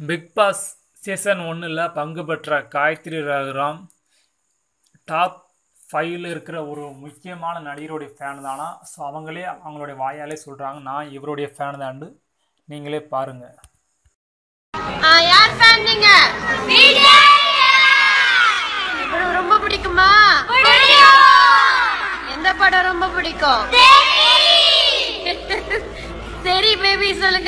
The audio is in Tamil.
பிக் பாஸ் சீசன் ஒன்றில் பங்கு பெற்ற காயத்ரி ரகுராம் டாப் ஃபைவ்ல இருக்கிற ஒரு முக்கியமான நடிகருடைய ஃபேன் தானா ஸோ அவங்களே அவங்களுடைய வாயாலே சொல்கிறாங்க நான் இவருடைய ஃபேன் தாண்டு நீங்களே பாருங்கள் ஆ, யார் ஃபேன் நீங்க படம் ரொம்ப பிடிக்குமா எந்த படம் ரொம்ப பிடிக்கும் சரி பேபி சொல்லுங்க